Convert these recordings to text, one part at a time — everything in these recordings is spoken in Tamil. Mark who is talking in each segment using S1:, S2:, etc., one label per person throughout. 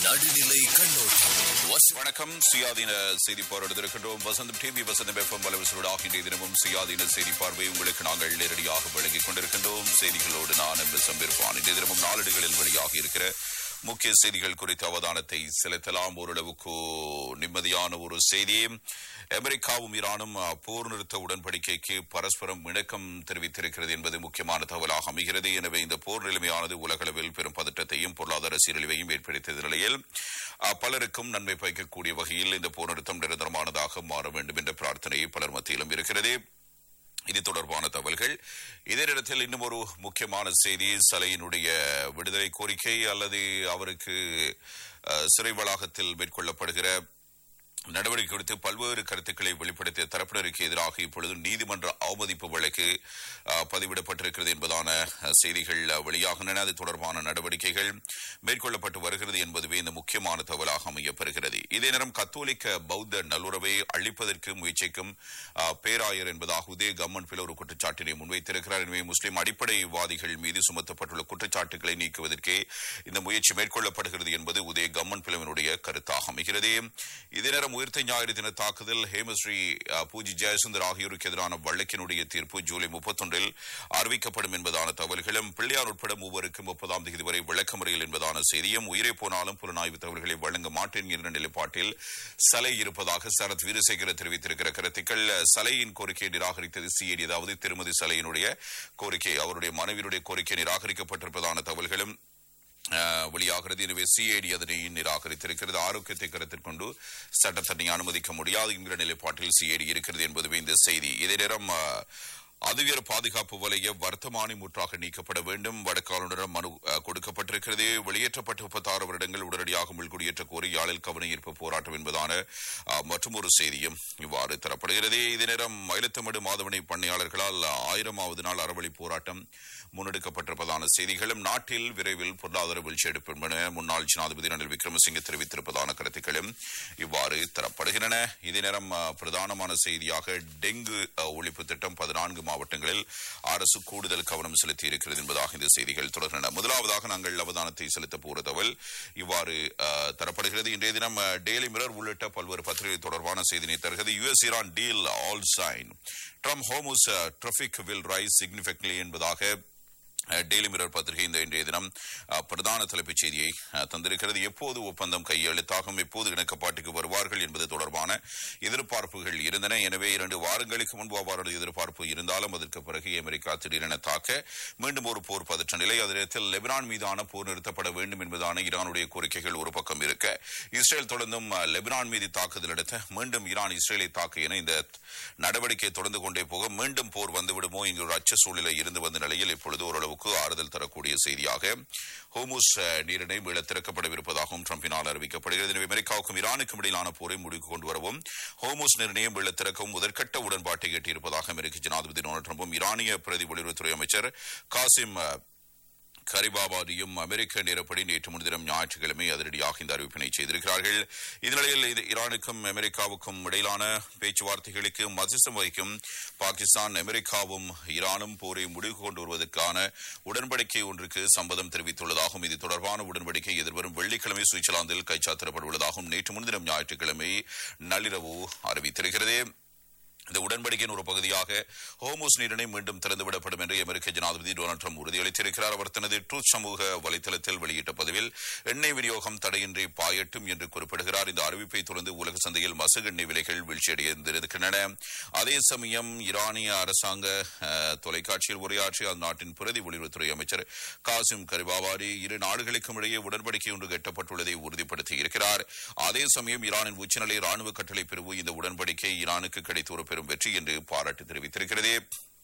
S1: நடுநிலை கண்ணோட்டம் வச-
S2: வணக்கம் சுயாதீன செய்தி பார்வையிடுகின்றோம் வசந்தம் டிவி வசந்தம் எஃப்எம் வலவசூடாக இன்றைய தினமும் சுயாதீன செய்தி பார்வை உங்களுக்கு நாங்கள் நேரடியாக வழங்கிக் கொண்டிருக்கின்றோம் செய்திகளோடு நான் எம் சம்பிருப்பான் இன்றைய தினமும் நாளிடுகளில் வெளியாக இருக்கிற முக்கிய செய்திகள் குறித்த அவதானத்தை செலுத்தலாம் ஓரளவுக்கு நிம்மதியான ஒரு செய்தி அமெரிக்காவும் ஈரானும் அஹ், போர் நிறுத்த உடன்படிக்கைக்கு பரஸ்பரம் இணக்கம் தெரிவித்திருக்கிறது என்பது முக்கியமான தகவலாக அமைகிறது எனவே இந்த போர் நிலைமையானது உலகளவில் பெரும் பதற்றத்தையும் பொருளாதார சீரழிவையும் ஏற்படுத்திய நிலையில் அஹ், பலருக்கும் நன்மை பயக்கக்கூடிய வகையில் இந்த போர் நிறுத்தம் நிரந்தரமானதாக மாற வேண்டும் என்ற பிரார்த்தனை பலர் மத்தியிலும் இருக்கிறது இது தொடர்பான தகவல்கள் இதே நேரத்தில் இன்னும் ஒரு முக்கியமான செய்தி சலையினுடைய விடுதலை கோரிக்கை அல்லது அவருக்கு அஹ், சிறை வளாகத்தில் மேற்கொள்ளப்படுகிற நடவடிக்கை குறித்து பல்வேறு கருத்துக்களை வெளிப்படுத்திய தரப்பினருக்கு எதிராக இப்பொழுது நீதிமன்ற அவமதிப்பு வழக்கு அஹ், பதிவிடப்பட்டிருக்கிறது என்பதான அஹ், செய்திகள் அஹ், வெளியாகின்றன அது தொடர்பான நடவடிக்கைகள் மேற்கொள்ளப்பட்டு வருகிறது என்பதுவே இந்த முக்கியமான தகவலாக அமையப்பெறுகிறது இதே நேரம் கத்தோலிக்க பௌத்த நல்லுறவை அழிப்பதற்கு முயற்சிக்கும் அஹ், பேராயர் என்பதாக உதய கம்மன் பில ஒரு குற்றச்சாட்டினை முன்வைத்திருக்கிறார் எனவே முஸ்லிம் அடிப்படைவாதிகள் மீது சுமத்தப்பட்டுள்ள குற்றச்சாட்டுகளை நீக்குவதற்கே இந்த முயற்சி மேற்கொள்ளப்படுகிறது என்பது உதய கம்மன் பிளவினுடைய கருத்தாக அமைகிறது இதே நேரம் உயிர்த்த ஞாயிறு தின தாக்குதல் ஹேமஸ்ரீ அஹ், பூஜி ஜெயசுந்தர் ஆகியோருக்கு எதிரான வழக்கினுடைய தீர்ப்பு ஜூலை முப்பத்தொன்றில் அறிவிக்கப்படும் என்பதான தகவல்களும் பிள்ளையார் உட்பட மூவருக்கும் முப்பதாம் தேதி வரை விளக்கமுறையில் என்பதான செய்தியும் உயிரை போனாலும் புலனாய்வு தகவல்களை வழங்க மாட்டேன் என்ற நிலைப்பாட்டில் சலை இருப்பதாக சரத் வீரசேகர தெரிவித்திருக்கிற கருத்துக்கள் சலையின் கோரிக்கையை நிராகரித்தது சிஐடி அதாவது திருமதி சலையினுடைய கோரிக்கை அவருடைய மனைவியுடைய கோரிக்கை நிராகரிக்கப்பட்டிருப்பதான தகவல்களும் அஹ், வெளியாகிறது எனவே சிஐடி அதனை நிராகரித்திருக்கிறது ஆரோக்கியத்தை கருத்தில் கொண்டு சட்டத்தனை அனுமதிக்க முடியாது என்கிற நிலைப்பாட்டில் சிஐடி இருக்கிறது என்பதுவே இந்த செய்தி இதே நேரம் அஹ், அதிவியர் பாதுகாப்பு வலைய வர்த்தமானி முற்றாக நீக்கப்பட வேண்டும் வடக்காளுநரிடம் மனு அஹ், கொடுக்கப்பட்டிருக்கிறது வெளியேற்றப்பட்ட முப்பத்தாறு வருடங்கள் உடனடியாக உள்குடியேற்ற கோரி யாழில் கவன ஈர்ப்பு போராட்டம் என்பதான அஹ், மற்றும் ஒரு செய்தியும் இவ்வாறு தரப்படுகிறது இதே நேரம் மயிலத்தமிடு மாதவனை பண்ணையாளர்களால் ஆயிரமாவது நாள் அறவழி போராட்டம் முன்னெடுக்கப்பட்டிருப்பதான செய்திகளும் நாட்டில் விரைவில் பொருளாதார வீழ்ச்சி எடுப்போம் என முன்னாள் ஜனாதிபதி ரணில் விக்ரமசிங்கே தெரிவித்திருப்பதான கருத்துக்களும் இவ்வாறு தரப்படுகின்றன இதே நேரம் அஹ், பிரதானமான செய்தியாக டெங்கு அஹ், ஒழிப்பு திட்டம் பதினான்கு மாவட்டங்களில் அரசு கூடுதல் கவனம் செலுத்தி இருக்கிறது என்பதாக இந்த செய்திகள் தொடர்கின்றன முதலாவதாக நாங்கள் அவதானத்தை செலுத்த போறதவல் இவ்வாறு அஹ், தரப்படுகிறது இன்றைய தினம் அஹ், டெய்லி மிரர் உள்ளிட்ட பல்வேறு பத்திரிகை தொடர்பான செய்தினை தருகிறது US Iran deal all sign Trump Hormuz traffic will rise significantly என்பதாக அஹ், டெய்லி மிரர் பத்திரிகை இந்த இன்றைய தினம் அஹ், பிரதான தலைப்புச் செய்தியை அஹ், தந்திருக்கிறது எப்போது ஒப்பந்தம் கையெழுத்தாகும் எப்போது இணக்கப்பாட்டுக்கு வருவார்கள் என்பது தொடர்பான எதிர்பார்ப்புகள் இருந்தன எனவே இரண்டு வாரங்களுக்கு முன்பு அவ்வாறு எதிர்பார்ப்பு இருந்தாலும் அதற்கு பிறகு அமெரிக்கா திடீரென தாக்க மீண்டும் ஒரு போர் பதற்ற நிலை அதே நேரத்தில் லெபனான் மீதான போர் நிறுத்தப்பட வேண்டும் என்பதான ஈரானுடைய கோரிக்கைகள் ஒரு பக்கம் இருக்க இஸ்ரேல் தொடர்ந்தும் அஹ், லெபனான் மீது தாக்குதல் நடத்த மீண்டும் ஈரான் இஸ்ரேலை தாக்க என இந்த நடவடிக்கை தொடர்ந்து கொண்டே போக மீண்டும் போர் வந்துவிடுமோ என்கிற ஒரு அச்ச சூழ்நிலை இருந்து வந்த நிலையில் இப்பொழுது ஓரளவுக்கு ஆறுதல் தரக்கூடிய செய்தியாக ஹோமுஸ் அஹ், நீரிணை மீள திறக்கப்படவிருப்பதாகவும் ட்ரம்பினால் அறிவிக்கப்படுகிறது எனவே அமெரிக்காவுக்கும் ஈரானுக்கும் இடையிலான போரை முடிவுக்கு கொண்டு வரவும் ஹோமுஸ் நிர்ணயம் மீள திறக்கவும் முதற்கட்ட உடன்பாட்டை எட்டியிருப்பதாக அமெரிக்க ஜனாதிபதி டொனால்டு ட்ரம்பும் ஈரானிய பிரதி வெளியுறவுத்துறை அமைச்சர் காசிம் அஹ், கரிபாபாதியும் அமெரிக்க நேரப்படி நேற்று முன்தினம் ஞாயிற்றுக்கிழமை அதிரடியாக இந்த அறிவிப்பினை செய்திருக்கிறார்கள் இந்நிலையில் இது ஈரானுக்கும் அமெரிக்காவுக்கும் இடையிலான பேச்சுவார்த்தைகளுக்கு மத்தியஸ்தம் வகிக்கும் பாகிஸ்தான் அமெரிக்காவும் ஈரானும் போரை முடிவுக்கு கொண்டு வருவதற்கான உடன்படிக்கை ஒன்றுக்கு சம்மதம் தெரிவித்துள்ளதாகவும் இது தொடர்பான உடன்படிக்கை எதிர்வரும் வெள்ளிக்கிழமை சுவிட்சர்லாந்தில் கைச்சாத்திடப்பட உள்ளதாகவும் நேற்று முன்தினம் ஞாயிற்றுக்கிழமை நள்ளிரவு அறிவித்திருக்கிறது இந்த உடன்படிக்கையின் ஒரு பகுதியாக ஹோமோஸ் நீரிணை மீண்டும் திறந்துவிடப்படும் என்று அமெரிக்க ஜனாதிபதி டொனால்டு ட்ரம்ப் உறுதியளித்திருக்கிறார் அவர் தனது ட்ரூத் சமூக வலைதளத்தில் வெளியிட்ட பதிவில் எண்ணெய் விநியோகம் தடையின்றி பாயட்டும் என்று குறிப்பிடுகிறார் இந்த அறிவிப்பை தொடர்ந்து உலக சந்தையில் மசகு எண்ணெய் விலைகள் வீழ்ச்சியடைந்திருக்கின்றன அதே சமயம் ஈரானிய அரசாங்க அஹ், தொலைக்காட்சியில் உரையாற்றிய அந்நாட்டின் பிரதி வெளியுறவுத்துறை அமைச்சர் காசிம் கரிபாவாரி இரு நாடுகளுக்கும் இடையே உடன்படிக்கை ஒன்று எட்டப்பட்டுள்ளதை உறுதிப்படுத்தியிருக்கிறார் அதே சமயம் ஈரானின் உச்சநிலை ராணுவ கட்டளை பிரிவு இந்த உடன்படிக்கை ஈரானுக்கு கிடைத்த ஒரு பெரும் வெற்றி என்று பாராட்டு தெரிவித்திருக்கிறது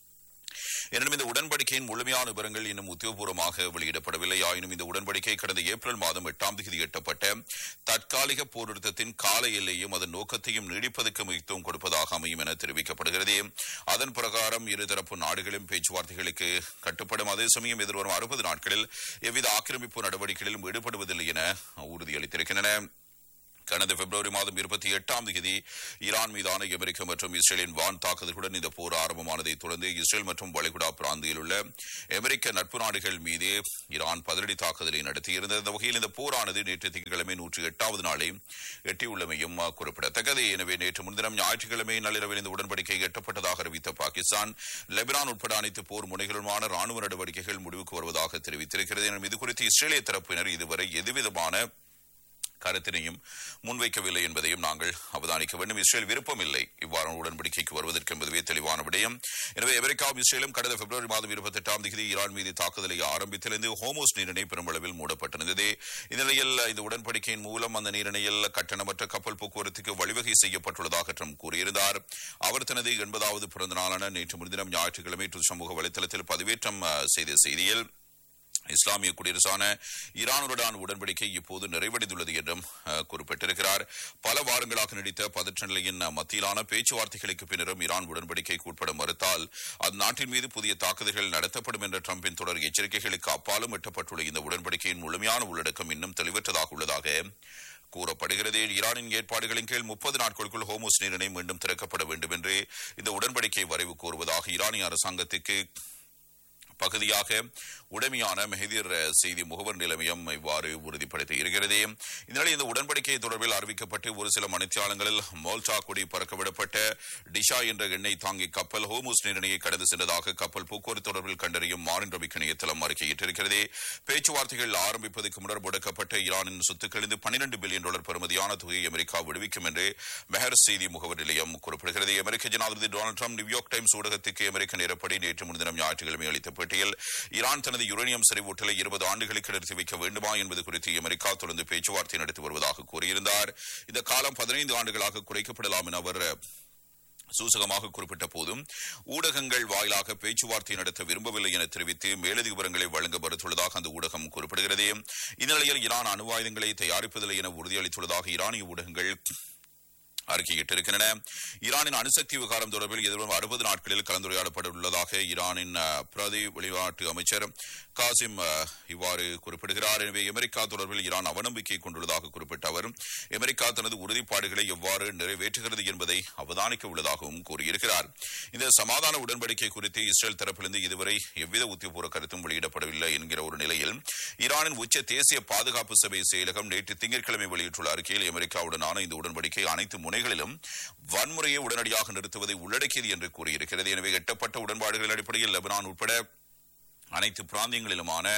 S2: எனினும் இந்த உடன்படிக்கையின் முழுமையான விவரங்கள் இன்னும் உத்தியோகபூர்வமாக வெளியிடப்படவில்லை ஆயினும் இந்த உடன்படிக்கை கடந்த ஏப்ரல் மாதம் எட்டாம் தேதி எட்டப்பட்ட தற்காலிக போர் நிறுத்தத்தின் கால எல்லையும் அதன் நோக்கத்தையும் நீடிப்பதற்கு முக்கியத்துவம் கொடுப்பதாக அமையும் என தெரிவிக்கப்படுகிறது அதன் பிரகாரம் இருதரப்பு நாடுகளும் பேச்சுவார்த்தைகளுக்கு கட்டுப்படும் அதே சமயம் எதிர்வரும் அறுபது நாட்களில் எவ்வித ஆக்கிரமிப்பு நடவடிக்கைகளிலும் ஈடுபடுவதில்லை என உறுதியளித்திருக்கின்றன கடந்த பிப்ரவரி மாதம் இருபத்தி எட்டாம் தேதி ஈரான் மீதான அமெரிக்கா மற்றும் இஸ்ரேலின் வான் தாக்குதலுடன் இந்த போர் ஆரம்பமானதை தொடர்ந்து இஸ்ரேல் மற்றும் வளைகுடா பிராந்தியில் உள்ள அமெரிக்க நட்பு நாடுகள் மீது ஈரான் பதிலடி தாக்குதலை நடத்தியிருந்தது இந்த வகையில் இந்த போரானது நேற்று திங்கட்கிழமை நூற்றி எட்டாவது நாளை எட்டியுள்ளமையும் குறிப்பிடத்தக்கது எனவே நேற்று முன்தினம் ஞாயிற்றுக்கிழமை நள்ளிரவில் இந்த உடன்படிக்கை எட்டப்பட்டதாக அறிவித்த பாகிஸ்தான் லெபனான் உட்பட அனைத்து போர் முனைகளுமான ராணுவ நடவடிக்கைகள் முடிவுக்கு வருவதாக தெரிவித்திருக்கிறது எனும் இது குறித்து இஸ்ரேலிய தரப்பினர் இதுவரை எதுவிதமான கருத்தினையும் முன்வைக்கவில்லை என்பதையும் நாங்கள் அவதானிக்க வேண்டும் இஸ்ரேல் விருப்பமில்லை இவ்வாறான உடன்படிக்கைக்கு வருவதற்கு என்பதுவே தெளிவான விடயம் எனவே அமெரிக்காவும் இஸ்ரேலும் கடந்த பிப்ரவரி மாதம் இருபத்தி எட்டாம் தேதி ஈரான் மீது தாக்குதலை ஆரம்பித்திருந்து ஹோமோஸ் நீரிணை பெருமளவில் மூடப்பட்டிருந்தது இந்நிலையில் இந்த உடன்படிக்கையின் மூலம் அந்த நீரிணையில் கட்டணமற்ற கப்பல் போக்குவரத்துக்கு வழிவகை செய்யப்பட்டுள்ளதாக ட்ரம்ப் கூறியிருந்தார் அவர் தனது எண்பதாவது பிறந்த நாளான நேற்று முன்தினம் ஞாயிற்றுக்கிழமை ட்விட்டர் சமூக வலைதளத்தில் பதிவேற்றம் அஹ், செய்த செய்தியில் இஸ்லாமிய குடியரசான ஈரானுடனான உடன்படிக்கை இப்போது நிறைவடைந்துள்ளது என்றும் அஹ், குறிப்பிட்டிருக்கிறார் பல வாரங்களாக நீடித்த பதற்ற நிலையின் மத்தியிலான பேச்சுவார்த்தைகளுக்கு பின்னரும் ஈரான் உடன்படிக்கைக்கு உட்பட மறுத்தால் அந்நாட்டின் மீது புதிய தாக்குதல்கள் நடத்தப்படும் என்ற ட்ரம்பின் தொடர் எச்சரிக்கைகளுக்கு அப்பாலும் எட்டப்பட்டுள்ள இந்த உடன்படிக்கையின் முழுமையான உள்ளடக்கம் இன்னும் தெளிவற்றதாக உள்ளதாக கூறப்படுகிறது ஈரானின் ஏற்பாடுகளின் கீழ் முப்பது நாட்களுக்குள் ஹோமோஸ் நீரிணை மீண்டும் திறக்கப்பட வேண்டும் என்று இந்த உடன்படிக்கை வரைவு கோருவதாக ஈரானிய அரசாங்கத்திற்கு பகுதியாக உடமையான மெஹதிர் செய்தி முகவர் நிலைமையம் இவ்வாறு உறுதிப்படுத்தி இருக்கிறது இதனால் இந்த உடன்படிக்கை தொடர்பில் அறிவிக்கப்பட்டு ஒரு சில மணித்தியாலங்களில் மோல்டா கொடி பறக்கவிடப்பட்ட டிஷா என்ற எண்ணெய் தாங்கி கப்பல் ஹோமூஸ் நீரிணையை கடந்து சென்றதாக கப்பல் போக்குவரத்து தொடர்பில் கண்டறியும் மாறின் ரபிக் இணையதளம் அறிக்கையிட்டிருக்கிறது பேச்சுவார்த்தைகள் ஆரம்பிப்பதற்கு முன்னர் முடக்கப்பட்ட ஈரானின் சொத்துக்களிருந்து பன்னிரண்டு பில்லியன் டாலர் பெறுமதியான தொகையை அமெரிக்கா விடுவிக்கும் என்று மெஹர் செய்தி முகவர் நிலையம் குறிப்பிடுகிறது அமெரிக்க ஜனாதிபதி டொனால்டு ட்ரம்ப் நியூயார்க் டைம்ஸ் ஊடகத்துக்கு அமெரிக்க நேரப்படி நேற்று முன்தினம் ஞாயிற்றுக்கிழமை அளித்த பேட்டியில் ஈரான் தனது யுரேனியம் செறிவூட்டலை இருபது ஆண்டுகளுக்கு நிறுத்தி வைக்க வேண்டுமா என்பது குறித்து அமெரிக்கா தொடர்ந்து பேச்சுவார்த்தை நடத்தி வருவதாக கூறியிருந்தார் இந்த காலம் பதினைந்து ஆண்டுகளாக குறைக்கப்படலாம் என அவர் சூசகமாக குறிப்பிட்ட போதும் ஊடகங்கள் வாயிலாக பேச்சுவார்த்தை நடத்த விரும்பவில்லை என தெரிவித்து மேலதிக விவரங்களை வழங்க மறுத்துள்ளதாக அந்த ஊடகம் குறிப்பிடுகிறது இந்நிலையில் ஈரான் அணு ஆயுதங்களை தயாரிப்பதில்லை என உறுதியளித்துள்ளதாக ஈரானிய ஊடகங்கள் அறிக்கையிட்டிருக்கின்றன ஈரானின் அணுசக்தி விவகாரம் தொடர்பில் எதிர்வரும் அறுபது நாட்களில் கலந்துரையாடப்பட உள்ளதாக ஈரானின் அஹ், பிரதி வெளிநாட்டு அமைச்சர் காசிம் அஹ், இவ்வாறு குறிப்பிடுகிறார் எனவே அமெரிக்கா தொடர்பில் ஈரான் அவநம்பிக்கை கொண்டுள்ளதாக குறிப்பிட்ட அவர் அமெரிக்கா தனது உறுதிப்பாடுகளை எவ்வாறு நிறைவேற்றுகிறது என்பதை அவதானிக்க உள்ளதாகவும் கூறியிருக்கிறார் இந்த சமாதான உடன்படிக்கை குறித்து இஸ்ரேல் தரப்பிலிருந்து இதுவரை எவ்வித உத்தியபூர்வ கருத்தும் வெளியிடப்படவில்லை என்கிற ஒரு நிலையில் ஈரானின் உச்ச தேசிய பாதுகாப்பு சபை செயலகம் நேற்று திங்கட்கிழமை வெளியிட்டுள்ள அறிக்கையில் அமெரிக்காவுடனான இந்த உடன்படிக்கை அனைத்து முனைகளிலும் வன்முறையை உடனடியாக நிறுத்துவதை உள்ளடக்கியது என்று கூறியிருக்கிறது எனவே எட்டப்பட்ட உடன்பாடுகளின் அடிப்படையில் லெபனான் உட்பட அனைத்து பிராந்தியங்களிலுமான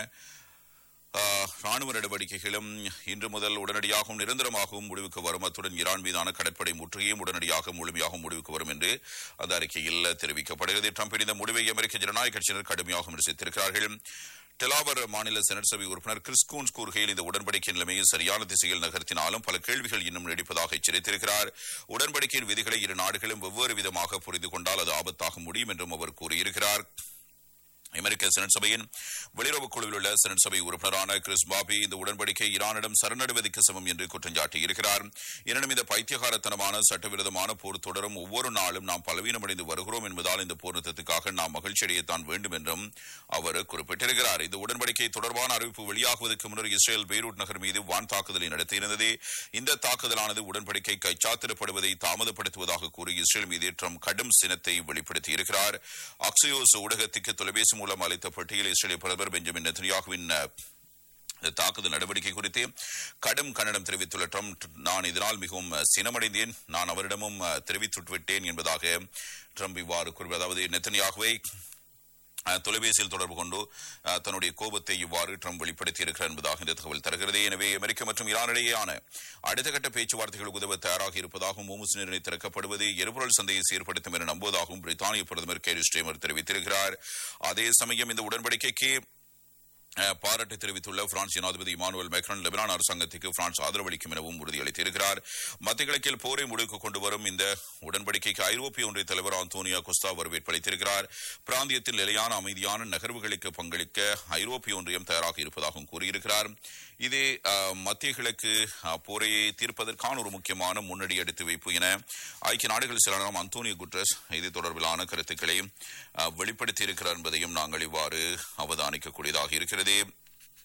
S2: ஆஹ், ராணுவ நடவடிக்கைகளும் இன்று முதல் உடனடியாகவும் நிரந்தரமாகவும் முடிவுக்கு வரும் அத்துடன் ஈரான் மீதான கடற்படை முற்றுகையும் உடனடியாக முழுமையாக முடிவுக்கு வரும் என்று அந்த அறிக்கையில் தெரிவிக்கப்படுகிறது ட்ரம்பின் இந்த முடிவை அமெரிக்க ஜனநாயக கட்சியினர் கடுமையாக விமர்சித்திருக்கிறார்கள் டெலாவர் மாநில செனட் சபை உறுப்பினர் கிறிஸ் கூன்ஸ் கூறுகையில் இந்த உடன்படிக்கை நிலைமையை சரியான திசையில் நகர்த்தினாலும் பல கேள்விகள் இன்னும் நீடிப்பதாக எச்சரித்திருக்கிறார் உடன்படிக்கையின் விதிகளை இரு நாடுகளும் வெவ்வேறு விதமாக புரிந்து கொண்டால் அது ஆபத்தாக முடியும் என்றும் அவர் கூறியிருக்கிறார் அமெரிக்க செனட் சபையின் வெளியுறவுக் குழுவில் உள்ள செனட் சபை உறுப்பினரான கிறிஸ் பாபி இந்த உடன்படிக்கை ஈரானிடம் சரணடைவதற்கு சமம் என்று குற்றம் சாட்டியிருக்கிறார் எனினும் இந்த பைத்தியகாரத்தனமான சட்டவிரோதமான போர் தொடரும் ஒவ்வொரு நாளும் நாம் பலவீனமடைந்து வருகிறோம் என்பதால் இந்த போர் நிறுத்தத்துக்காக நாம் மகிழ்ச்சி அடையத்தான் வேண்டும் என்றும் அவர் குறிப்பிட்டிருக்கிறார் இந்த உடன்படிக்கை தொடர்பான அறிவிப்பு வெளியாகுவதற்கு முன்னர் இஸ்ரேல் பெய்ரூட் நகர் மீது வான் தாக்குதலை நடத்தியிருந்தது இந்த தாக்குதலானது உடன்படிக்கை கைச்சாத்திடப்படுவதை தாமதப்படுத்துவதாக கூறி இஸ்ரேல் மீது ட்ரம்ப் கடும் சினத்தை வெளிப்படுத்தியிருக்கிறார் அக்சியோஸ் ஊடகத்துக்கு தொலைபேசி மூலம் அளித்த பட்டியல் இஸ்ரேலிய பிரதமர் பெஞ்சமின் நெத்தன்யாகுவின் அஹ், இந்த தாக்குதல் நடவடிக்கை குறித்து கடும் கண்டனம் தெரிவித்துள்ள ட்ரம்ப் நான் இதனால் மிகவும் அஹ், சினமடைந்தேன் நான் அவரிடமும் அஹ், தெரிவித்து விட்டேன் என்பதாக ட்ரம்ப் இவ்வாறு கூறுவது அதாவது நெத்தன்யாகுவை அஹ், தொலைபேசியில் தொடர்பு கொண்டு அஹ், தன்னுடைய கோபத்தை இவ்வாறு ட்ரம்ப் வெளிப்படுத்தியிருக்கிறார் என்பதாக இந்த தகவல் தருகிறது எனவே அமெரிக்கா மற்றும் ஈரான் இடையேயான அடுத்த கட்ட பேச்சுவார்த்தைகளுக்கு உதவ தயாராக இருப்பதாகவும் மோமுஸ் நிர்ணயம் திறக்கப்படுவது எரிபொருள் சந்தையை சீர்படுத்தும் என நம்புவதாகவும் பிரித்தானிய பிரதமர் கேரி ஸ்டேமர் தெரிவித்திருக்கிறார் அதே சமயம் இந்த உடன்படிக்கைக்கு அஹ், பாராட்டு தெரிவித்துள்ள பிரான்ஸ் ஜனாதிபதி இமானுவல் மேக்ரான் லெபனான் அரசாங்கத்துக்கு பிரான்ஸ் ஆதரவளிக்கும் எனவும் உறுதியளித்திருக்கிறார் மத்திய கிழக்கில் போரை முடிவுக்கு கொண்டு வரும் இந்த உடன்படிக்கைக்கு ஐரோப்பிய ஒன்றிய தலைவர் அந்தோனியா கொஸ்தா வரவேற்பு அளித்திருக்கிறார் பிராந்தியத்தில் நிலையான அமைதியான நகர்வுகளுக்கு பங்களிக்க ஐரோப்பிய ஒன்றியம் தயாராக இருப்பதாகவும் கூறியிருக்கிறார் இது அஹ், மத்திய கிழக்கு அஹ், போரை தீர்ப்பதற்கான ஒரு முக்கியமான முன்னணி எடுத்து வைப்பு என ஐக்கிய நாடுகள் செயலாளர் அந்தோனியோ குட்ரஸ் இது தொடர்பிலான கருத்துக்களை அஹ், வெளிப்படுத்தியிருக்கிறார் என்பதையும் நாங்கள் இவ்வாறு அவதானிக்கக்கூடியதாக இருக்கிறது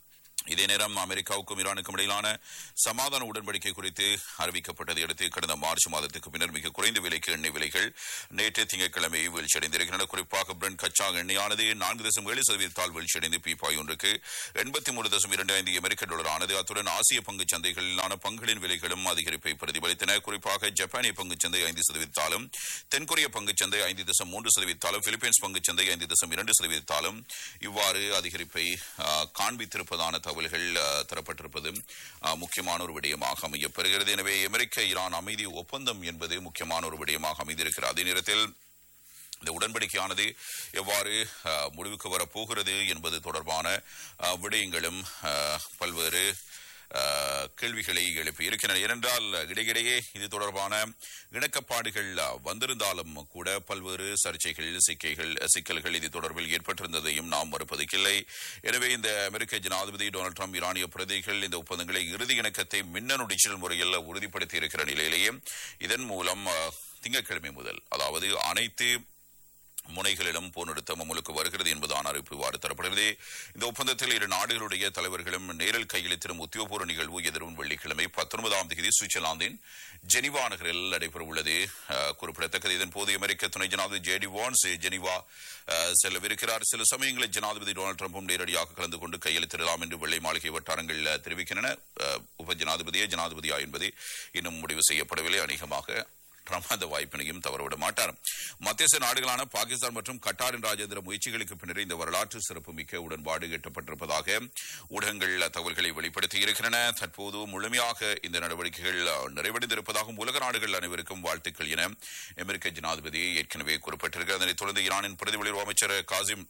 S2: இதே நேரம் அமெரிக்காவுக்கும் ஈரானுக்கும் இடையிலான சமாதான உடன்படிக்கை குறித்து அறிவிக்கப்பட்டதை அடுத்து கடந்த மார்ச் மாதத்துக்கு பின்னர் மிக குறைந்த விலைக்கு எண்ணெய் விலைகள் நேற்று திங்கட்கிழமை வீழ்ச்சியடைந்திருக்கின்றன குறிப்பாக பிரெண்ட் கச்சா எண்ணெயானது நான்கு தசம் ஏழு சதவீதத்தால் வீழ்ச்சியடைந்து பீப்பாய் ஒன்றுக்கு எண்பத்தி மூணு தசம் இரண்டு ஐந்து அமெரிக்க டாலர் ஆனது அத்துடன் ஆசிய பங்கு சந்தைகளிலான பங்குகளின் விலைகளும் அதிகரிப்பை பிரதிபலித்தன குறிப்பாக ஜப்பானிய பங்கு சந்தை ஐந்து சதவீதத்தாலும் தென்கொரிய பங்கு சந்தை ஐந்து தசம் மூன்று சதவீதத்தாலும் பிலிப்பைன்ஸ் பங்கு சந்தை ஐந்து தசம் இரண்டு சதவீதத்தாலும் இவ்வாறு அதிகரிப்பை ஆ, காண்பித்திருப்பதான தகவல்கள் ஆ, தரப்பட்டிருப்பது ஆ, முக்கியமான ஒரு விடயமாக அமையப்பெறுகிறது எனவே அமெரிக்க ஈரான் அமைதி ஒப்பந்தம் என்பது முக்கியமான ஒரு விடயமாக அமைந்திருக்கிறது அதே நேரத்தில் இந்த உடன்படிக்கையானது எவ்வாறு ஆ, முடிவுக்கு வரப்போகிறது என்பது தொடர்பான ஆ, விடயங்களும் ஆ, பல்வேறு ஆ, கேள்விகளை எழுப்பி இருக்கின்றன ஏனென்றால் இடையிடையே இது தொடர்பான இணக்கப்பாடுகள் ஆ, வந்திருந்தாலும் கூட பல்வேறு சர்ச்சைகள் சிக்கைகள் சிக்கல்கள் இது தொடர்பில் ஏற்பட்டிருந்ததையும் நாம் மறுப்பதற்கில்லை எனவே இந்த அமெரிக்க ஜனாதிபதி டொனால்டு ட்ரம்ப் ஈரானிய பிரதிகள் இந்த ஒப்பந்தங்களை இறுதி இணக்கத்தை மின்னணு டிஜிட்டல் முறையில் உறுதிப்படுத்தி இருக்கிற நிலையிலேயே இதன் மூலம் ஆ, திங்கட்கிழமை முதல் அதாவது அனைத்து முனைகளிலும் போர் நிறுத்தம் அமலுக்கு வருகிறது என்பதான அறிவிப்பு இவ்வாறு தரப்படுகிறது இந்த ஒப்பந்தத்தில் இரு நாடுகளுடைய தலைவர்களும் நேரில் கையெழுத்திடும் உத்தியோகபூர்வ நிகழ்வு எதிரும் வெள்ளிக்கிழமை பத்தொன்பதாம் தேதி சுவிட்சர்லாந்தின் ஜெனிவா நகரில் நடைபெறவுள்ளது அஹ், குறிப்பிடத்தக்கது இதன் போது அமெரிக்க துணை ஜனாதிபதி ஜேடி வான்ஸ் ஜெனிவா அஹ், செல்லவிருக்கிறார் சில சமயங்களில் ஜனாதிபதி டொனால்டு ட்ரம்பும் நேரடியாக கலந்து கொண்டு கையெழுத்திடலாம் என்று வெள்ளை மாளிகை வட்டாரங்கள் அஹ், தெரிவிக்கின்றன அஹ், உப ஜனாதிபதியே ஜனாதிபதியா என்பது இன்னும் முடிவு செய்யப்படவில்லை அநேகமாக ட்ரம்ப் அந்த வாய்ப்பினையும் தவறவிட மாட்டார் மத்தியஸ்த நாடுகளான பாகிஸ்தான் மற்றும் கட்டாரின் ராஜேந்திர முயற்சிகளுக்கு பின்னர் இந்த வரலாற்று சிறப்புமிக்க உடன்பாடு எட்டப்பட்டிருப்பதாக ஊடகங்கள் தகவல்களை வெளிப்படுத்தி இருக்கின்றன தற்போது முழுமையாக இந்த நடவடிக்கைகள் நிறைவடைந்திருப்பதாகவும் உலக நாடுகள் அனைவருக்கும் வாழ்த்துக்கள் என அமெரிக்க ஜனாதிபதி ஏற்கனவே குறிப்பிட்டிருக்கிறார் அதனைத் தொடர்ந்து ஈரானின் பிரதி வெளியுறவு அமைச்சர் காசிம்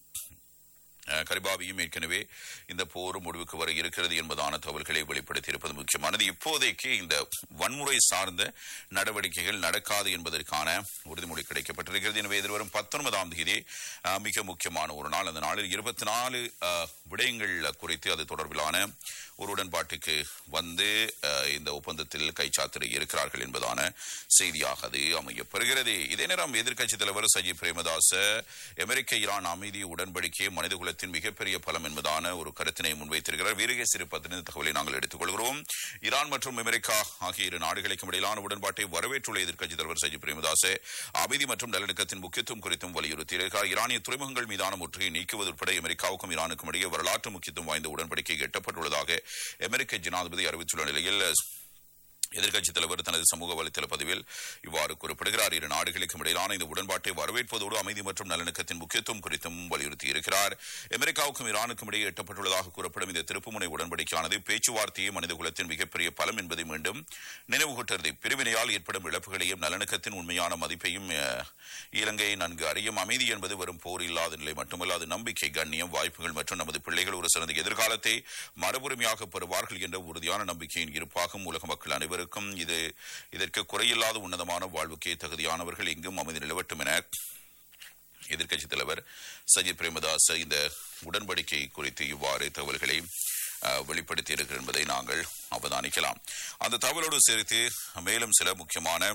S2: அஹ், கரிபாவியும் ஏற்கனவே இந்த போர் முடிவுக்கு வர இருக்கிறது என்பதான தகவல்களை வெளிப்படுத்தியிருப்பது முக்கியமானது இப்போதைக்கு இந்த வன்முறை சார்ந்த நடவடிக்கைகள் நடக்காது என்பதற்கான உறுதிமொழி கிடைக்கப்பட்டிருக்கிறது எனவே எதிர்வரும் பத்தொன்பதாம் தேதி அஹ், மிக முக்கியமான ஒரு நாள் அந்த நாளில் இருபத்தி நாலு விடயங்கள் குறித்து அது தொடர்பிலான ஒரு உடன்பாட்டுக்கு வந்து அஹ், இந்த ஒப்பந்தத்தில் கைச்சாத்திட இருக்கிறார்கள் என்பதான செய்தியாக அது அமையப்பெறுகிறது இதே நேரம் எதிர்க்கட்சித் தலைவர் சஜித் பிரேமதாச அமெரிக்க ஈரான் அமைதி உடன்படிக்கை மனிதகுலத்தின் மிகப்பெரிய பலம் என்பதான ஒரு கருத்தினை முன்வைத்திருக்கிறார் வீரகேசரி பத்தின தகவலை நாங்கள் எடுத்துக் கொள்கிறோம் ஈரான் மற்றும் அமெரிக்கா ஆகிய இரு நாடுகளுக்கும் இடையிலான உடன்பாட்டை வரவேற்றுள்ள எதிர்க்கட்சித் தலைவர் சஜித் பிரேமதாச அமைதி மற்றும் நல்லிணக்கத்தின் முக்கியத்துவம் குறித்தும் வலியுறுத்தியிருக்கிறார் ஈரானிய துறைமுகங்கள் மீதான முற்றுகையை நீக்குவது உட்பட அமெரிக்காவுக்கும் ஈரானுக்கும் இடையே வரலாற்று முக்கியத்துவம் வாய்ந்த உடன்படிக்கை எட்டப்பட்டுள்ளதாக அமெரிக்க ஜனாதிபதி அறிவித்துள்ள நிலையில் எதிர்க்கட்சித் தலைவர் தனது சமூக வலைதள பதிவில் இவ்வாறு குறிப்பிடுகிறார் இரு நாடுகளுக்கும் இடையிலான இந்த உடன்பாட்டை வரவேற்பதோடு அமைதி மற்றும் நல்லிணக்கத்தின் முக்கியத்துவம் குறித்தும் வலியுறுத்தியிருக்கிறார் அமெரிக்காவுக்கும் ஈரானுக்கும் இடையே எட்டப்பட்டுள்ளதாக கூறப்படும் இந்த திருப்புமுனை உடன்படிக்கையானது பேச்சுவார்த்தையே மனிதகுலத்தின் மிகப்பெரிய பலம் என்பதை மீண்டும் நினைவுகூட்டுகிறது பிரிவினையால் ஏற்படும் இழப்புகளையும் நல்லிணக்கத்தின் உண்மையான மதிப்பையும் அஹ், இலங்கை நன்கு அறியும் அமைதி என்பது வெறும் போர் இல்லாத நிலை மட்டுமல்ல அது நம்பிக்கை கண்ணியம் வாய்ப்புகள் மற்றும் நமது பிள்ளைகள் ஒரு சிறந்த எதிர்காலத்தை மறுபுரிமையாக பெறுவார்கள் என்ற உறுதியான நம்பிக்கையின் இருப்பாகும் உலக மக்கள் அனைவருக்கும் இது இதற்கு குறையில்லாத உன்னதமான வாழ்வுக்கே தகுதியானவர்கள் எங்கும் அமைதி நிலவட்டும் என எதிர்க்கட்சித் தலைவர் சஜித் பிரேமதாஸ் இந்த உடன்படிக்கை குறித்து இவ்வாறு தகவல்களை அஹ், வெளிப்படுத்தியிருக்கிறார் என்பதை நாங்கள் அவதானிக்கலாம் அந்த தகவலோடு சேர்த்து மேலும் சில முக்கியமான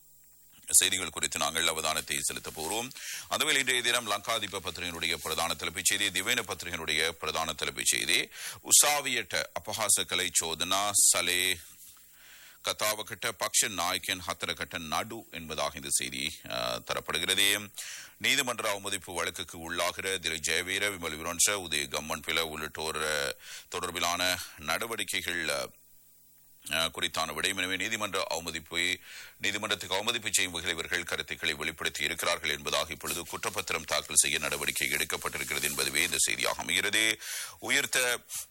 S2: செய்திகள் குறித்து நாங்கள் அவதானத்தை செலுத்தப் போகிறோம் அதுவில் இன்றைய தினம் லங்காதீப பத்திரிகையினுடைய பிரதான தலைப்புச் செய்தி திவேன பத்திரிகையினுடைய பிரதான தலைப்புச் செய்தி உசாவியட்ட அபஹாச கலை சோதனா சலே கத்தாவகட்ட பக்ஷ நாயக்கன் ஹத்தரகட்ட நடு என்பதாக இந்த செய்தி அஹ், தரப்படுகிறது நீதிமன்ற அவமதிப்பு வழக்குக்கு உள்ளாகிற திரு ஜெயவீர விமல் விரோன்ஷ உதய கம்மன் பில உள்ளிட்டோர் அஹ், தொடர்பிலான நடவடிக்கைகள் அஹ், அஹ், குறித்தான விடயம் எனவே நீதிமன்ற அவமதிப்பை நீதிமன்றத்துக்கு அவமதிப்பு செய்யும் வகையில் இவர்கள் கருத்துக்களை வெளிப்படுத்தி இருக்கிறார்கள் என்பதாக இப்பொழுது குற்றப்பத்திரம் தாக்கல் செய்ய நடவடிக்கை எடுக்கப்பட்டிருக்கிறது என்பதுவே இந்த செய்தியாக அமைகிறது உயிர்த்த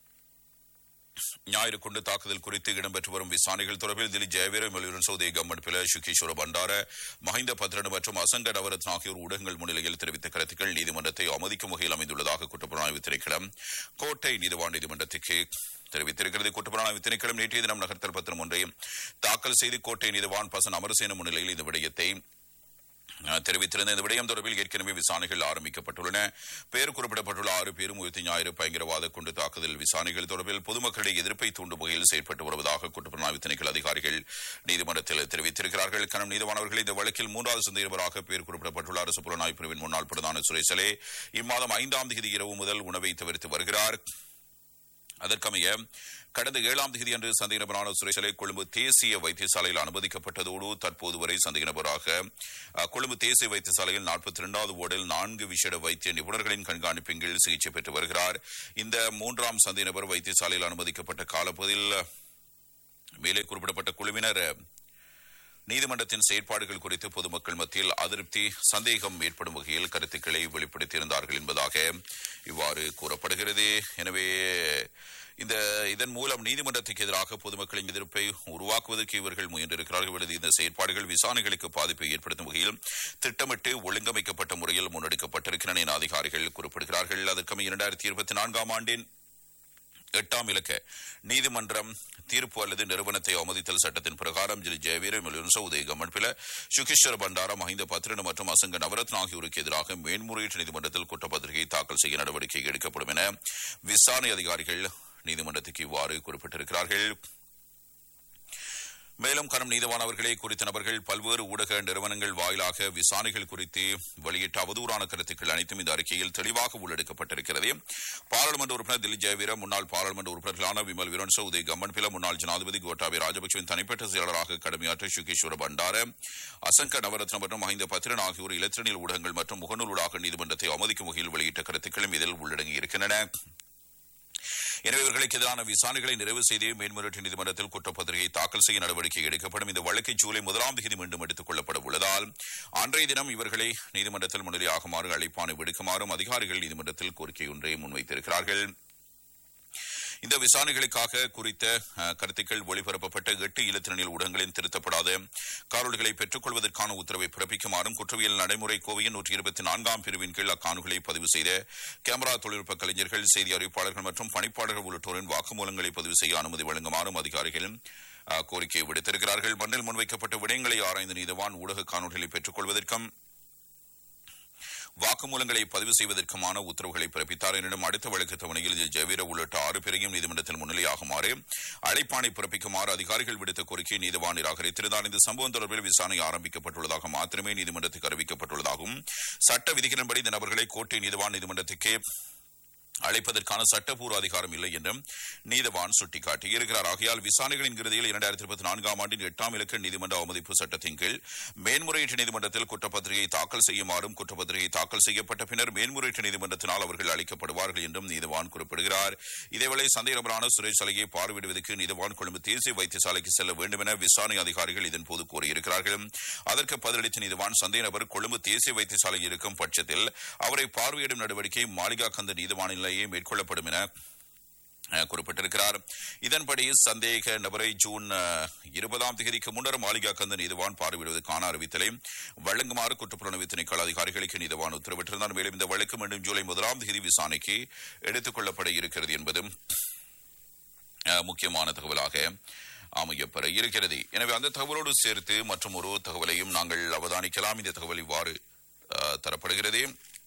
S2: ஞாயிறு கொண்டு தாக்குதல் குறித்து இடம்பெற்று வரும் விசாரணைகள் தொடர்பில் தில்லி ஜெயவீர மலியுடன் சௌதே கம்மன் பில சுகேஸ்வர பண்டார மஹிந்த பத்ரன் மற்றும் அசங்க நவரத்ன ஆகியோர் ஊடகங்கள் முன்னிலையில் தெரிவித்த கருத்துக்கள் நீதிமன்றத்தை அவமதிக்கும் வகையில் அமைந்துள்ளதாக குற்றப்புலனாய்வு திணைக்களம் கோட்டை நீதிவான் நீதிமன்றத்துக்கு தெரிவித்திருக்கிறது குற்றப்புலனாய்வு திணைக்களம் நேற்றைய தினம் நகர்த்தல் பத்திரம் ஒன்றை தாக்கல் செய்து கோட்டை நீதிவான் பசன் அமரசேன முன்னிலையில் இந்த விடயத்தை அஹ், தெரிவித்திருந்த இந்த விடயம் தொடர்பில் ஏற்கனவே விசாரணைகள் ஆரம்பிக்கப்பட்டுள்ளன பெயர் குறிப்பிடப்பட்டுள்ள ஆறு பேரும் உயிர்த்தி ஞாயிறு பயங்கரவாத குண்டு தாக்குதல் விசாரணைகள் தொடர்பில் பொதுமக்களிடையே எதிர்ப்பை தூண்டும் வகையில் செயற்பட்டு வருவதாக குற்றப்புலனாய்வு திணைக்கள அதிகாரிகள் நீதிமன்றத்தில் தெரிவித்திருக்கிறார்கள் கனம் நீதிவானவர்கள் இந்த வழக்கில் மூன்றாவது சந்தேகபராக பெயர் குறிப்பிடப்பட்டுள்ள அரசு புலனாய்வு பிரிவின் முன்னாள் பிரதான சுரேசலே இம்மாதம் ஐந்தாம் தேதி இரவு முதல் உணவை தவிர்த்து வருகிறார் அதற்கமைய கடந்த ஏழாம் தேதி அன்று சந்தேக நபரான சுரேஷலை கொழும்பு தேசிய வைத்தியசாலையில் அனுமதிக்கப்பட்டதோடு தற்போது வரை சந்தேக நபராக அஹ், கொழும்பு தேசிய வைத்தியசாலையில் நாற்பத்தி இரண்டாவது வார்டில் நான்கு விசேட வைத்திய நிபுணர்களின் கண்காணிப்பின் கீழ் சிகிச்சை பெற்று வருகிறார் இந்த மூன்றாம் சந்தேக நபர் வைத்தியசாலையில் அனுமதிக்கப்பட்ட காலப்பகுதியில் மேலே குறிப்பிடப்பட்ட குழுவினர் நீதிமன்றத்தின் செயற்பாடுகள் குறித்து பொதுமக்கள் மத்தியில் அதிருப்தி சந்தேகம் ஏற்படும் வகையில் கருத்துக்களை வெளிப்படுத்தியிருந்தார்கள் என்பதாக இவ்வாறு கூறப்படுகிறது எனவே இந்த இதன் மூலம் நீதிமன்றத்துக்கு எதிராக பொதுமக்களின் எதிர்ப்பை உருவாக்குவதற்கு இவர்கள் முயன்றிருக்கிறார்கள் இவரது இந்த செயற்பாடுகள் விசாரணைகளுக்கு பாதிப்பை ஏற்படுத்தும் வகையில் திட்டமிட்டு ஒழுங்கமைக்கப்பட்ட முறையில் முன்னெடுக்கப்பட்டிருக்கின்றன என அதிகாரிகள் குறிப்பிடுகிறார்கள் அதற்கமை இரண்டாயிரத்தி இருபத்தி நான்காம் ஆண்டின் எட்டாம் இலக்க நீதிமன்றம் தீர்ப்பு அல்லது நிறுவனத்தை அவமதித்தல் சட்டத்தின் பிரகாரம் ஜில் ஜெயவீர மிலுன்ச உதய கமன்பில சுகேஸ்வர பண்டார மஹிந்த பத்ரன் மற்றும் அசங்க நவரத்ன ஆகியோருக்கு எதிராக மேன்முறையீட்டு நீதிமன்றத்தில் குற்றப்பத்திரிகை தாக்கல் செய்ய நடவடிக்கை எடுக்கப்படும் என விசாரணை அதிகாரிகள் நீதிமன்றத்துக்கு இவ்வாறு குறிப்பிட்டிருக்கிறார்கள் மேலும் கரம் நீதவான் அவர்களே குறித்த நபர்கள் பல்வேறு ஊடக நிறுவனங்கள் வாயிலாக விசாரணைகள் குறித்து வெளியிட்ட அவதூறான கருத்துக்கள் அனைத்தும் இந்த அறிக்கையில் தெளிவாக உள்ளடக்கப்பட்டிருக்கிறது பாராளுமன்ற உறுப்பினர் திலீப் ஜெயவீர முன்னாள் பாராளுமன்ற உறுப்பினர்களான விமல் விரன்ச உதய் கம்மன்பில முன்னாள் ஜனாதிபதி கோட்டாபய ராஜபக்சவின் தனிப்பட்ட செயலாளராக கடமையாற்ற சுகேஸ்வர பண்டார அசங்க நவரத்ன மற்றும் மஹிந்த பத்ரன் ஆகியோர் இலத்திரனியல் ஊடகங்கள் மற்றும் முகநூலூடாக நீதிமன்றத்தை அவமதிக்கும் வகையில் வெளியிட்ட கருத்துக்களும் இதில் உள்ளடங்கியிருக்கின்றன எனவே இவர்களுக்கு எதிரான விசாரணைகளை நிறைவு செய்து மேன்முறையீட்டு நீதிமன்றத்தில் குற்றப்பத்திரிகை தாக்கல் செய்ய நடவடிக்கை எடுக்கப்படும் இந்த வழக்கை ஜூலை முதலாம் தேதி மீண்டும் எடுத்துக் கொள்ளப்பட உள்ளதால் அன்றைய தினம் இவர்களை நீதிமன்றத்தில் முன்னிலையாகுமாறு அழைப்பானை விடுக்குமாறும் அதிகாரிகள் நீதிமன்றத்தில் கோரிக்கை ஒன்றை முன்வைத்திருக்கிறார்கள் இந்த விசாரணைகளுக்காக குறித்த அஹ், கருத்துக்கள் ஒளிபரப்பப்பட்ட எட்டு இலத்திரனியல் ஊடகங்களின் திருத்தப்படாத காணொலிகளை பெற்றுக் கொள்வதற்கான உத்தரவை பிறப்பிக்குமாறும் குற்றவியல் நடைமுறை கோவையின் நூற்றி இருபத்தி நான்காம் பிரிவின் கீழ் அக்காணொலிகளை பதிவு செய்த கேமரா தொழில்நுட்ப கலைஞர்கள் செய்தி அறிவிப்பாளர்கள் மற்றும் பணிப்பாளர்கள் உள்ளிட்டோரின் வாக்குமூலங்களை பதிவு செய்ய அனுமதி வழங்குமாறும் அதிகாரிகள் அஹ், கோரிக்கை விடுத்திருக்கிறார்கள் மண்ணில் முன்வைக்கப்பட்ட விடயங்களை ஆராய்ந்த நீதவான் ஊடக காணொலிகளை பெற்றுக் கொள்வதற்கும் வாக்குமூலங்களை பதிவு செய்வதற்குமான உத்தரவுகளை பிறப்பித்தார் எனினும் அடுத்த வழக்கு தவணையில் இதில் ஜெயவீர உள்ளிட்ட ஆறு பேரையும் நீதிமன்றத்தில் முன்னிலையாகுமாறு அழைப்பாணை பிறப்பிக்குமாறு அதிகாரிகள் விடுத்த கோரிக்கையை நீதிவான் நிராகரித்திருந்தார் இந்த சம்பவம் தொடர்பில் விசாரணை ஆரம்பிக்கப்பட்டுள்ளதாக மாத்திரமே நீதிமன்றத்துக்கு அறிவிக்கப்பட்டுள்ளதாகவும் சட்ட விதிகளின்படி இந்த நபர்களை கோட்டை நீதிவான் நீதிமன்றத்துக்கு அழைப்பதற்கான சட்டப்பூர்வ அதிகாரம் இல்லை என்றும் நீதவான் சுட்டிக்காட்டியிருக்கிறார் ஆகையால் விசாரணைகளின் இறுதியில் இரண்டாயிரத்தி இருபத்தி நான்காம் ஆண்டின் எட்டாம் இலக்க நீதிமன்ற அவமதிப்பு சட்டத்தின் கீழ் மேன்முறையீட்டு நீதிமன்றத்தில் குற்றப்பத்திரிகை தாக்கல் செய்யுமாறும் குற்றப்பத்திரிகை தாக்கல் செய்யப்பட்ட பின்னர் மேன்முறையீட்டு நீதிமன்றத்தினால் அவர்கள் அளிக்கப்படுவார்கள் என்றும் நீதவான் குறிப்பிடுகிறார் இதேவேளை சந்தேக நபரான சுரேஷ் சலையை பார்வையிடுவதற்கு நீதவான் கொழும்பு தேசிய வைத்தியசாலைக்கு செல்ல வேண்டும் என விசாரணை அதிகாரிகள் இதன்போது கூறியிருக்கிறார்கள் அதற்கு பதிலளித்த நீதவான் சந்தேக நபர் கொழும்பு தேசிய வைத்தியசாலையில் இருக்கும் பட்சத்தில் அவரை பார்வையிடும் நடவடிக்கை மாளிகா கந்த நீதிவானிலேயே மேற்கொள்ளப்படும் என அஹ், குறிப்பிட்டிருக்கிறார் இதன்படி சந்தேக நபரை ஜூன் அஹ், இருபதாம் தேதிக்கு முன்னர் மாளிகா கந்த நீதிவான் பார்வையிடுவதற்கான அறிவித்தலை வழங்குமாறு குற்றப்புலனாய்வு திணைக்கள அதிகாரிகளுக்கு நீதிவான் உத்தரவிட்டிருந்தார் மேலும் இந்த வழக்கு மீண்டும் ஜூலை முதலாம் தேதி விசாரணைக்கு எடுத்துக் கொள்ளப்பட இருக்கிறது என்பதும் அஹ், முக்கியமான தகவலாக அமையப்பெற இருக்கிறது எனவே அந்த தகவலோடு சேர்த்து மற்றும் ஒரு தகவலையும் நாங்கள் அவதானிக்கலாம் இந்த தகவல் இவ்வாறு அஹ், தரப்படுகிறது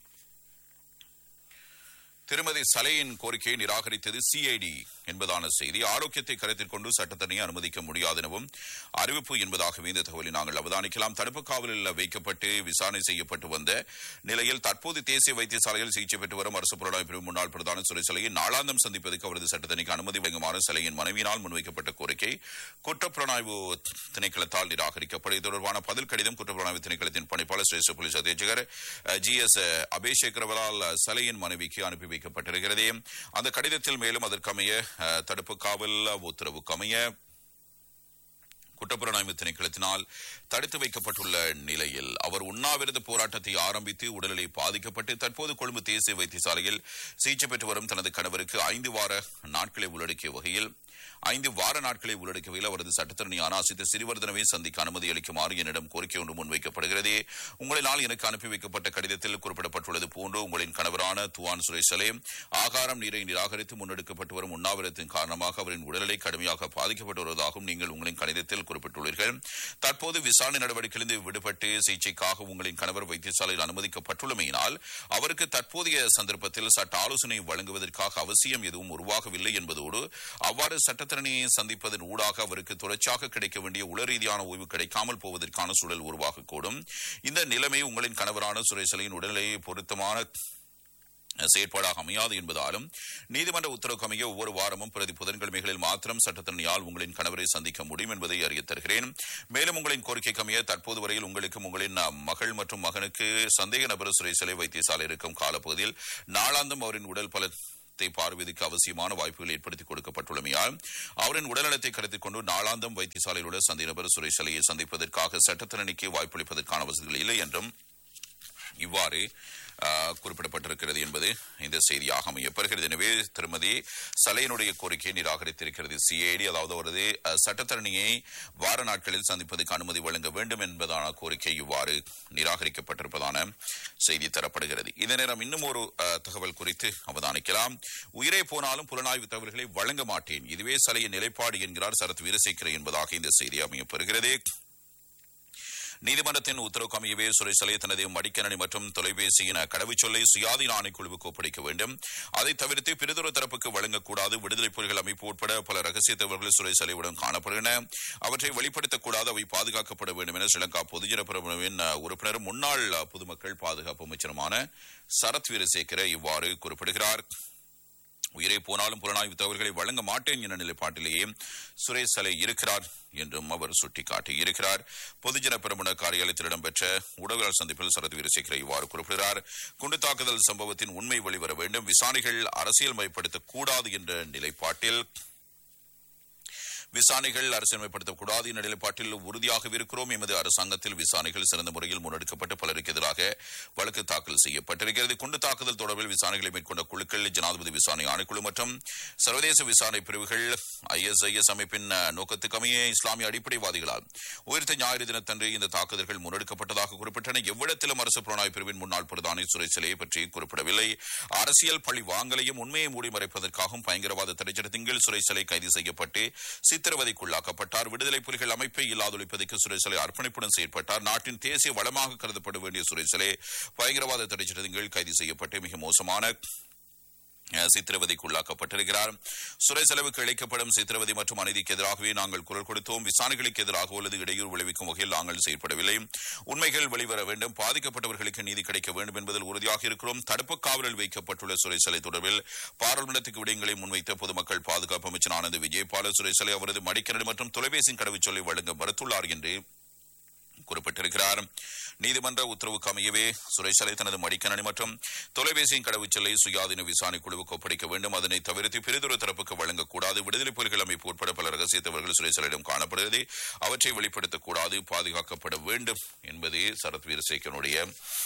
S2: திருமதி சலையின் கோரிக்கையை நிராகரித்தது சிஐடி என்பதான செய்தி ஆரோக்கியத்தை கருத்தில் கொண்டு சட்டத்தணியை அனுமதிக்க முடியாது எனவும் அறிவிப்பு என்பதாகவே இந்த தகவலை நாங்கள் அவதானிக்கலாம் தடுப்பு காவலில் வைக்கப்பட்டு விசாரணை செய்யப்பட்டு வந்த நிலையில் தற்போது தேசிய வைத்தியசாலையில் சிகிச்சை பெற்று வரும் அரசு புலனாய்வு பிரிவு முன்னாள் பிரதான சுரை சிலையை நாளாந்தம் சந்திப்பதற்கு அவரது சட்டத்தணிக்கு அனுமதி வழங்குமாறு சிலையின் மனைவியினால் முன்வைக்கப்பட்ட கோரிக்கை குற்றப்புலனாய்வு திணைக்களத்தால் நிராகரிக்கப்படும் இது தொடர்பான பதில் கடிதம் குற்றப்புலனாய்வு திணைக்களத்தின் பணிப்பாளர் சிரேஷ்ட போலீஸ் அधीक्षகர் ஜி எஸ் அபிஷேகரவரால் சலையின் மனைவிக்கு அனுப்பி வைக்கப்பட்டிருக்கிறது அந்த கடிதத்தில் மேலும் அதற்கமைய அஹ், தடுப்பு காவல் உத்தரவுக்கு அமைய குற்றப்புலனாய்வு திணைக்களத்தினால் தடுத்து வைக்கப்பட்டுள்ள நிலையில் அவர் உண்ணாவிரத போராட்டத்தை ஆரம்பித்து உடல்நிலை பாதிக்கப்பட்டு தற்போது கொழும்பு தேசிய வைத்தியசாலையில் சிகிச்சை பெற்று வரும் தனது கணவருக்கு ஐந்து வார நாட்களை உள்ளடக்கிய வகையில் ஐந்து வார நாட்களை உள்ளடக்கிய வகையில் அவரது சட்டத்தரணி ஆனாசித்த சிறிவர்தனவை சந்திக்க அனுமதி அளிக்குமாறு என்னிடம் கோரிக்கை ஒன்று முன்வைக்கப்படுகிறது உங்களினால் எனக்கு அனுப்பி வைக்கப்பட்ட கடிதத்தில் குறிப்பிடப்பட்டுள்ளது போன்று உங்களின் கணவரான துவான் சுரேஷலே ஆகாரம் நீரை நிராகரித்து முன்னெடுக்கப்பட்டு வரும் உண்ணாவிரத்தின் காரணமாக அவரின் உடல்நிலை கடுமையாக பாதிக்கப்பட்டு வருவதாகவும் நீங்கள் உங்களின் கடிதத்தில் குறிப்பிட்டுள்ளீர்கள் தற்போது விசாரணை நடவடிக்கையிலிருந்து விடுபட்டு சிகிச்சைக்காக உங்களின் கணவர் வைத்தியசாலையில் அனுமதிக்கப்பட்டுள்ளமையினால் அவருக்கு தற்போதைய சந்தர்ப்பத்தில் சட்ட ஆலோசனை வழங்குவதற்காக அவசியம் எதுவும் உருவாகவில்லை என்பதோடு அவ்வாறு சட்டத்திறனையை சந்திப்பதன் ஊடாக அவருக்கு தொடர்ச்சியாக கிடைக்க வேண்டிய உள ரீதியான ஓய்வு கிடைக்காமல் போவதற்கான சூழல் உருவாகக்கூடும் இந்த நிலைமை உங்களின் கணவரான சுரேசலின் உடல்நிலையை பொருத்தமான செயற்பாடாக அமையாது என்பதாலும் நீதிமன்ற உத்தரவுக்கு அமைய ஒவ்வொரு வாரமும் பிரதி புதன்கிழமைகளில் மாத்திரம் சட்டத்தரணியால் உங்களின் கணவரை சந்திக்க முடியும் என்பதை அறிய தருகிறேன் மேலும் உங்களின் கோரிக்கைக்கு அமைய தற்போது வரையில் உங்களுக்கும் உங்களின் அஹ், மகள் மற்றும் மகனுக்கு சந்தேக நபர் சிறை சிலை வைத்தியசாலை இருக்கும் காலப்பகுதியில் நாளாந்தம் அவரின் உடல் பல பார்வைக்கு அவசியமான வாய்ப்புகள் ஏற்படுத்தி கொடுக்கப்பட்டுள்ளமையால் அவரின் உடல்நலத்தை கருத்தில் கொண்டு நாளாந்தம் வைத்தியசாலையில் உள்ள சந்தேக நபர் சுரேஷ் சிலையை சந்திப்பதற்காக சட்டத்திறனிக்கு வாய்ப்பளிப்பதற்கான வசதிகள் இல்லை என்றும் இவ்வாறு ஆஹ், குறிப்பிடப்பட்டிருக்கிறது என்பது இந்த செய்தியாக அமையப்பெறுகிறது எனவே திருமதி சலையனுடைய கோரிக்கையை நிராகரித்திருக்கிறது சிஐடி அதாவது அவரது அஹ், சட்டத்தரணியை வார நாட்களில் சந்திப்பதற்கு அனுமதி வழங்க வேண்டும் என்பதான கோரிக்கை இவ்வாறு நிராகரிக்கப்பட்டிருப்பதான செய்தி தரப்படுகிறது இதே நேரம் இன்னும் ஒரு அஹ், தகவல் குறித்து அவதானிக்கலாம் உயிரே போனாலும் புலனாய்வு தகவல்களை வழங்க மாட்டேன் இதுவே சலையின் நிலைப்பாடு என்கிறார் சரத் வீரசேகர என்பதாக இந்த செய்தி அமையப்பெறுகிறது நீதிமன்றத்தின் உத்தரவுக்கு அமையவே சுரேசலை தனது மடிக்கணனி மற்றும் தொலைபேசியின் கடவுச்சொல்லை சுயாதீன ஆணைக்குழுவுக்கு ஒப்படைக்க வேண்டும் அதை தவிர்த்து பிரிதொரு தரப்புக்கு வழங்கக்கூடாது விடுதலை புலிகள் அமைப்பு உட்பட பல ரகசிய தகவல்கள் சுரேசலையுடன் காணப்படுகின்றன அவற்றை வெளிப்படுத்தக்கூடாது அவை பாதுகாக்கப்பட வேண்டும் என ஸ்ரீலங்கா பொதுஜன பிரபுவின் உறுப்பினர் முன்னாள் பொதுமக்கள் பாதுகாப்பு அமைச்சருமான சரத் வீரசேகர இவ்வாறு குறிப்பிடுகிறார் உயிரை போனாலும் புலனாய்வு தகவல்களை வழங்க மாட்டேன் என்ற நிலைப்பாட்டிலேயே சுரேஷ் சலை இருக்கிறார் என்றும் அவர் சுட்டிக்காட்டியிருக்கிறார் பொதுஜன பெருமன காரியாலயத்தில் இடம்பெற்ற ஊடகங்கள் சந்திப்பில் சரத் வீரசேகர இவ்வாறு குறிப்பிடுகிறார் குண்டு தாக்குதல் சம்பவத்தின் உண்மை வெளிவர வேண்டும் விசாரணைகள் அரசியல் மயப்படுத்தக்கூடாது என்ற நிலைப்பாட்டில் விசாரணைகள் அரசியலமைப்படுத்தக்கூடாது என்ற நிலைப்பாட்டில் உறுதியாக இருக்கிறோம் எமது அரசாங்கத்தில் விசாரணைகள் சிறந்த முறையில் முன்னெடுக்கப்பட்டு பலருக்கு எதிராக வழக்கு தாக்கல் செய்யப்பட்டிருக்கிறது குண்டு தாக்குதல் தொடர்பில் விசாரணைகளை மேற்கொண்ட குழுக்கள் ஜனாதிபதி விசாரணை ஆணைக்குழு மற்றும் சர்வதேச விசாரணை பிரிவுகள் ஐஎஸ்ஐஎஸ் அமைப்பின் அஹ், நோக்கத்துக்கு அமைய இஸ்லாமிய அடிப்படைவாதிகளால் உயிர்த்த ஞாயிறு தினத்தன்று இந்த தாக்குதல்கள் முன்னெடுக்கப்பட்டதாக குறிப்பிட்டன எவ்விடத்திலும் அரசு புலனாய்வு பிரிவின் முன்னாள் பிரதானி சுரேஷ் சிலையை பற்றி குறிப்பிடவில்லை அரசியல் பழி வாங்கலையும் உண்மையை மூடி மறைப்பதற்காகவும் பயங்கரவாத தடைச்சட்டத்தின் கீழ் சுரேஷ் சிலை கைது செய்யப்பட்டு சித்திரவதைக்குள்ளாக்கப்பட்டார் விடுதலை புலிகள் அமைப்பை இல்லாதொழிப்பதற்கு சுரேஷ் சிலை அர்ப்பணிப்புடன் செயற்பட்டார் நாட்டின் தேசிய வளமாக கருதப்பட வேண்டிய சுரேஷ் சிலை பயங்கரவாத தடைச்சட்டத்தின் கீழ் கைது செய்யப்பட்டு மிக மோசமான அஹ், சித்திரவதைக்குள்ளாக்கப்பட்டிருக்கிறார் சுரை செலவுக்கு இழைக்கப்படும் சித்திரவதை மற்றும் அநீதிக்கு எதிராகவே நாங்கள் குரல் கொடுத்தோம் விசாரணைகளுக்கு எதிராக அல்லது இடையூறு விளைவிக்கும் வகையில் நாங்கள் செயற்படவில்லை உண்மைகள் வெளிவர வேண்டும் பாதிக்கப்பட்டவர்களுக்கு நீதி கிடைக்க வேண்டும் என்பதில் உறுதியாக இருக்கிறோம் தடுப்பு காவலில் வைக்கப்பட்டுள்ள சுரேசலை தொடர்பில் பாராளுமன்றத்துக்கு விடயங்களை முன்வைத்த பொதுமக்கள் பாதுகாப்பு அமைச்சர் ஆனந்த் விஜயபால சுரேசலை அவரது மடிக்கணி மற்றும் தொலைபேசி கடவுச்சொல்லை வழங்க மறுத்துள்ளார் என்று குறிப்பிட்டிருக்கிறார் நீதிமன்ற உத்தரவுக்கு அமையவே சுரேஷலை தனது மடிக்கணனி மற்றும் தொலைபேசியின் கடவுச்சொல்லை சுயாதீன விசாரணை குழுவுக்கு ஒப்படைக்க வேண்டும் அதனை தவிர்த்து பிரிதொரு தரப்புக்கு வழங்கக்கூடாது விடுதலை புலிகள் அமைப்பு உட்பட பல ரகசிய தவறுகள் சுரேஷலிடம் காணப்படுகிறது அவற்றை வெளிப்படுத்தக்கூடாது பாதுகாக்கப்பட வேண்டும் என்பதே சரத் வீரசேகரனுடைய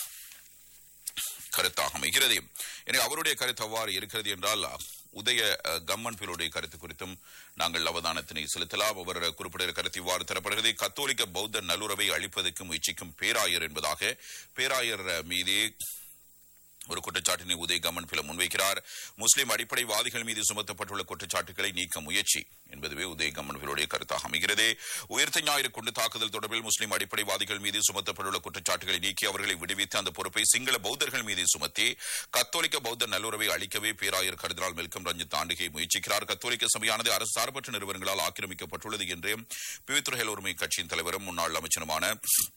S2: கருத்தாக அமைகிறது எனவே அவருடைய கருத்து அவ்வாறு இருக்கிறது என்றால் உதய அஹ், கம்மன் பிலுடைய கருத்து குறித்தும் நாங்கள் அவதானத்தினை செலுத்தலாம் அவர் குறிப்பிட்ட கருத்து இவ்வாறு தரப்படுகிறது கத்தோலிக்க பௌத்த நல்லுறவை அழிப்பதற்கு முயற்சிக்கும் பேராயர் என்பதாக பேராயர் அஹ், மீது ஒரு குற்றச்சாட்டினை உதய கமன் பில முன்வைக்கிறார் முஸ்லிம் அடிப்படைவாதிகள் மீது சுமத்தப்பட்டுள்ள குற்றச்சாட்டுகளை நீக்க முயற்சி என்பதுவே உதய கமன் பிலுடைய கருத்தாக அமைகிறது உயிர்த்த ஞாயிறு குண்டு தாக்குதல் தொடர்பில் முஸ்லிம் அடிப்படைவாதிகள் மீது சுமத்தப்பட்டுள்ள குற்றச்சாட்டுகளை நீக்கி அவர்களை விடுவித்து அந்த பொறுப்பை சிங்கள பௌத்தர்கள் மீது சுமத்தி கத்தோலிக்க பௌத்த நல்லுறவை அளிக்கவே பேராயர் கருதினால் மெல்கம் ரஞ்சித் தாண்டிகை முயற்சிக்கிறார் கத்தோலிக்க சபையானது அரசு சார்பற்ற நிறுவனங்களால் ஆக்கிரமிக்கப்பட்டுள்ளது என்று பிவித்துறைகள் உரிமை கட்சியின் தலைவரும் முன்னாள் அமைச்சருமான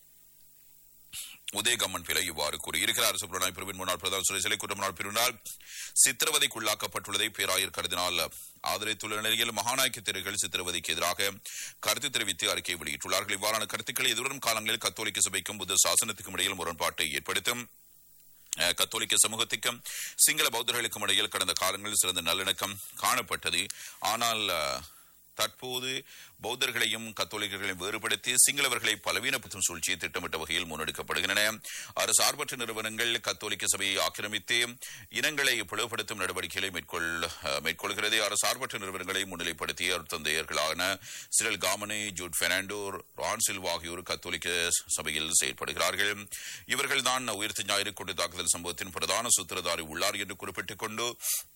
S2: உதயகம்மன் பிள்ளை இவ்வாறு கூறியிருக்கிறார் அரசு புலனாய்வு பிரிவின் முன்னாள் பிரதான சுரேசலை குற்றமுன்னாள் பிரிவினால் சித்திரவதைக்குள்ளாக்கப்பட்டுள்ளதை பேராயர் கருதினால் ஆதரித்துள்ள நிலையில் மகாநாயக்க தெருகள் சித்திரவதைக்கு எதிராக கருத்து தெரிவித்து அறிக்கை வெளியிட்டுள்ளார்கள் இவ்வாறான கருத்துக்களை எதிர்வரும் காலங்களில் கத்தோலிக்க சபைக்கும் புத்த சாசனத்துக்கும் இடையில் முரண்பாட்டை ஏற்படுத்தும் அஹ், கத்தோலிக்க சமூகத்துக்கும் சிங்கள பௌத்தர்களுக்கும் இடையில் கடந்த காலங்களில் சிறந்த நல்லிணக்கம் காணப்பட்டது ஆனால் அஹ், தற்போது பௌத்தர்களையும் கத்தோலிக்கர்களையும் வேறுபடுத்தி சிங்களவர்களை பலவீனப்படுத்தும் சூழ்ச்சியை திட்டமிட்ட வகையில் முன்னெடுக்கப்படுகின்றன அரசு சார்பற்ற நிறுவனங்கள் கத்தோலிக்க சபையை ஆக்கிரமித்து இனங்களை பிளவுபடுத்தும் நடவடிக்கைகளை மேற்கொள் அஹ், மேற்கொள்கிறது அரசு சார்பற்ற நிறுவனங்களை முன்னிலைப்படுத்தி அருத்தந்தையர்களான Cyril Gamini Jude Fernando Ron Silva ஆகியோர் கத்தோலிக்க சபையில் செயல்படுகிறார்கள் இவர்கள்தான் உயிர்த்த ஞாயிறு கொண்டு தாக்குதல் சம்பவத்தின் பிரதான சூத்திரதாரி உள்ளார் என்று குறிப்பிட்டுக் கொண்டு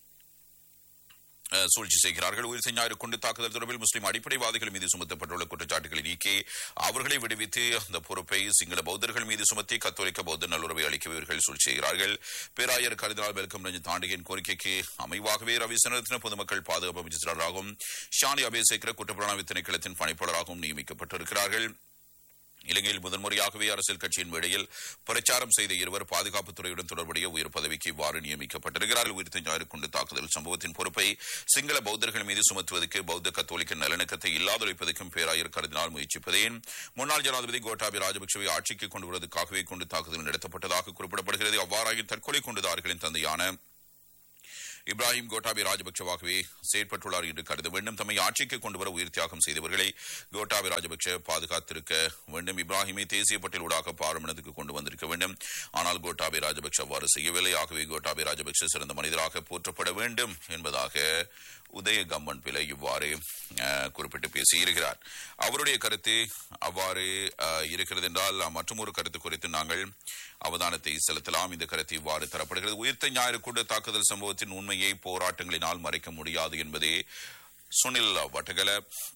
S2: அஹ், சூழ்ச்சி செய்கிறார்கள் உயிர் ஞாயிறு கொண்டு தாக்குதல் தொடர்பில் முஸ்லிம் அடிப்படைவாதிகள் மீது சுமத்தப்பட்டுள்ள குற்றச்சாட்டுகளை நீக்கி அவர்களை விடுவித்து அந்த பொறுப்பை சிங்கள பௌத்தர்கள் மீது சுமத்தி கத்தோலிக்க பௌத்த நல்லுறவை அளிக்க இவர்கள் சூழ்ச்சி செய்கிறார்கள் பேராயர் கருதினால் வெல்கம் ரஞ்சித் தாண்டியின் கோரிக்கைக்கு அமைவாகவே ரவி சனரத்ன பொதுமக்கள் பாதுகாப்பு அமைச்சராகவும் ஷானி அபேசேகர குற்றப்புலனாய்வு திணைக்களத்தின் பணிப்பாளராகவும் நியமிக்கப்பட்டிருக்கிறார்கள் இலங்கையில் முதன்முறையாகவே அரசியல் கட்சியின் மேடையில் பிரச்சாரம் செய்த இருவர் பாதுகாப்புத்துறையுடன் தொடர்புடைய உயர் பதவிக்கு இவ்வாறு நியமிக்கப்பட்டிருக்கிறார்கள் உயிர்த்த ஞாயிறு குண்டு தாக்குதல் சம்பவத்தின் பொறுப்பை சிங்கள பௌத்தர்கள் மீது சுமத்துவதற்கு பௌத்த கத்தோலிக்க நல்லிணக்கத்தை இல்லாதொழிப்பதற்கும் பேராயர் கருதினால் முயற்சிப்பதேன் முன்னாள் ஜனாதிபதி கோட்டாபி ராஜபக்சவை ஆட்சிக்கு கொண்டு வருவதற்காகவே குண்டு தாக்குதல் நடத்தப்பட்டதாக குறிப்பிடப்படுகிறது அவ்வாறாயின் தற்கொலை குண்டுதாரிகளின் தந்தையான இப்ராஹிம் கோட்டாபி ராஜபக்சவாகவே செயற்பட்டுள்ளார் என்று கருத வேண்டும் தம்மை ஆட்சிக்கு கொண்டுவர உயிர் தியாகம் செய்தவர்களை கோட்டாபி ராஜபக்ச பாதுகாத்திருக்க வேண்டும் இப்ராஹிமை தேசிய பட்டியலூடாக பாராளுமன்றத்துக்கு கொண்டு வந்திருக்க வேண்டும் ஆனால் கோட்டாபி ராஜபக்ச அவ்வாறு செய்யவில்லை ஆகவே கோட்டாபி ராஜபக்ச சிறந்த மனிதராக போற்றப்பட வேண்டும் என்பதாக உதய கம்மன் பிள்ளை இவ்வாறு அஹ், குறிப்பிட்டு பேசியிருக்கிறார் அவருடைய கருத்து அவ்வாறு அஹ், இருக்கிறது என்றால் மற்றொரு கருத்து குறித்து நாங்கள் அவதானத்தை செலுத்தலாம் இந்த கருத்து இவ்வாறு தரப்படுகிறது உயிர்த்த ஞாயிறு கூட்ட தாக்குதல் சம்பவத்தின் உண்மையை போராட்டங்களினால் மறைக்க முடியாது என்பதே சுனில் வட்டகல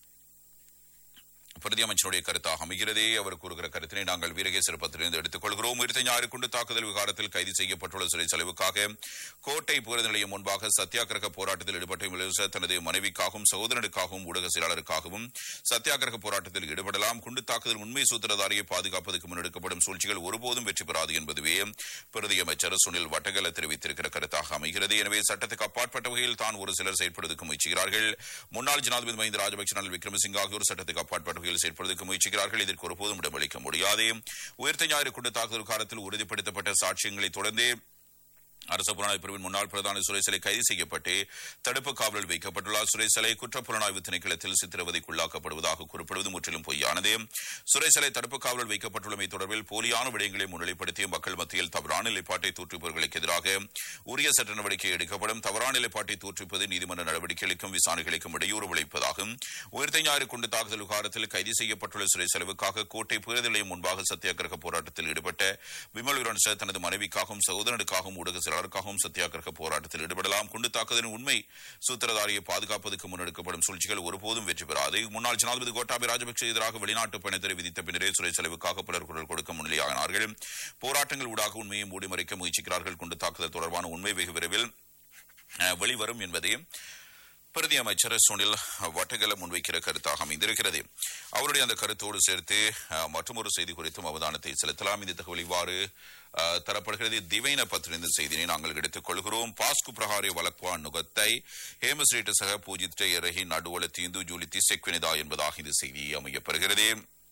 S2: பிரதி அமைச்சருடைய கருத்தாக அமைகிறதே அவர் கூறுகிற கருத்தினை நாங்கள் வீரகேசர் பத்திரிலிருந்து எடுத்துக் கொள்கிறோம் உயிர்த்த ஞாயிறு குண்டு தாக்குதல் விகாரத்தில் கைது செய்யப்பட்டுள்ள சிறை செலவுக்காக கோட்டை பேருந்து நிலையம் முன்பாக சத்தியாகிரக போராட்டத்தில் ஈடுபட்ட இளவரசர் தனது மனைவிக்காகவும் சகோதரனுக்காகவும் ஊடக செயலாளருக்காகவும் சத்தியாகிரக போராட்டத்தில் ஈடுபடலாம் குண்டு தாக்குதல் உண்மை சூத்திரதாரியை பாதுகாப்பதற்கு முன்னெடுக்கப்படும் சூழ்ச்சிகள் ஒருபோதும் வெற்றி பெறாது என்பதுவே பிரதி அமைச்சர் சுனில் வட்டகல தெரிவித்திருக்கிற கருத்தாக அமைகிறது எனவே சட்டத்துக்கு அப்பாற்பட்ட வகையில் தான் ஒரு சிலர் செயற்படுவதற்கு முயற்சிக்கிறார்கள் முன்னாள் ஜனாதிபதி மஹிந்த ராஜபக்ச ரணில் விக்ரமசிங்க ஆகியோர் சட்டத்துக்கு அப்பாற்பட்ட வகையில் செயற்படுவதற்கு முயற்சிக்கிறார்கள் இதற்கு ஒருபோதும் இடமளிக்க முடியாது உயிர்த்த ஞாயிறு குண்டு தாக்குதல் காலத்தில் உறுதிப்படுத்தப்பட்ட சாட்சியங்களை தொடர்ந்து அரசு புலனாய்வு பிரிவின் முன்னாள் பிரதான சுரேசலை கைது செய்யப்பட்டு தடுப்பு காவலில் வைக்கப்பட்டுள்ளார் சுரேசலை குற்றப்புலனாய்வு திணைக்களத்தில் சித்திரவதைக்குள்ளாக்கப்படுவதாக கூறப்படுவது முற்றிலும் பொய்யானது சுரேசலை தடுப்பு காவலில் வைக்கப்பட்டுள்ளமை தொடர்பில் போலியான விடயங்களை முன்னிலைப்படுத்திய மக்கள் மத்தியில் தவறான நிலைப்பாட்டை தோற்றுப்பவர்களுக்கு எதிராக உரிய சட்ட நடவடிக்கை எடுக்கப்படும் தவறான நிலைப்பாட்டை தோற்றுப்பது நீதிமன்ற நடவடிக்கைகளுக்கும் விசாரணைகளுக்கும் இடையூறு விளைப்பதாகும் உயிர்த்த ஞாயிறு குண்டு தாக்குதல் விவகாரத்தில் கைது செய்யப்பட்டுள்ள சிறை செலவுக்காக கோட்டை பேருந்து நிலையம் முன்பாக சத்தியாகிரக போராட்டத்தில் ஈடுபட்ட விமல் விரன்ச தனது மனைவிக்காகவும் சகோதரனுக்காகவும் ஊடக செயலாளருக்காகவும் சத்தியாகிரக போராட்டத்தில் ஈடுபடலாம் குண்டு தாக்குதலின் உண்மை சூத்திரதாரியை பாதுகாப்பதற்கு முன்னெடுக்கப்படும் சூழ்ச்சிகள் ஒருபோதும் வெற்றி பெறாது முன்னாள் ஜனாதிபதி கோட்டாபய ராஜபக்சே எதிராக வெளிநாட்டு பயணத்தை விதித்த பின்னரே சிறை செலவுக்காக பலர் குரல் கொடுக்க முன்னிலையானார்கள் போராட்டங்கள் ஊடாக உண்மையை மூடி மறைக்க முயற்சிக்கிறார்கள் குண்டு தாக்குதல் தொடர்பான உண்மை வெகு விரைவில் அஹ், வெளிவரும் என்பதே பிரதி அமைச்சர் சுனில் வட்டகல முன்வைக்கிற கருத்தாக அமைந்திருக்கிறது அவருடைய அந்த கருத்தோடு சேர்த்து அஹ், மற்றொரு செய்தி குறித்தும் அவதானத்தை செலுத்தலாம் இந்த தகவல் இவ்வாறு அஹ், தரப்படுகிறது திவைன பத்திரிந்த செய்தியை நாங்கள் எடுத்துக் கொள்கிறோம் பாஸ்கு பிரகாரி வழக்குவா நுகத்தை ஹேமஸ்ரீட்ட சக பூஜித்த எரகி நடுவல தீந்து ஜூலி திசெக்வினிதா என்பதாக இந்த செய்தி அமையப்பெறுகிறது